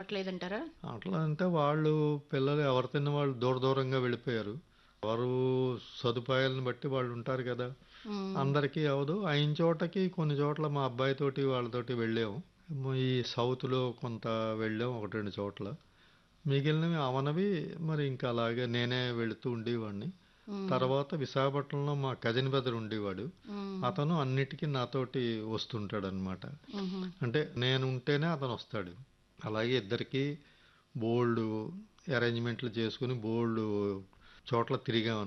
అవ్వట్లేదంటారా? అట్లా అంటే వాళ్ళు పిల్లలు ఎవరు తిన్న వాళ్ళు దూర దూరంగా వెళ్ళిపోయారు. ఎవరు సదుపాయాలను బట్టి వాళ్ళు ఉంటారు కదా! హ్మ్. అందరికీ అవ్వదు. అయిన చోటకి కొన్ని చోట్ల మా అబ్బాయితోటి వాళ్ళతోటి వెళ్ళాము. ఈ సౌత్‌లో కొంత వెళ్ళాం 1, 2 చోట్ల. మిగిలినవి అవనవి మరి ఇంకా అలాగే నేనే వెళుతూ ఉండేవాడిని. హ్మ్. తర్వాత విశాఖపట్నంలో మా కజిన్ బ్రదర్ ఉండేవాడు. హ్మ్. అతను అన్నిటికి నాతోటి వస్తుంటాడనమాట. హుహు. అంటే నేను ఉంటేనే అతను వస్తాడు. అలాగే ఇద్దరికీ బోలెడు అరేంజ్‌మెంట్లు చేసుకొని బోలెడు చోట్ల తిరిగాం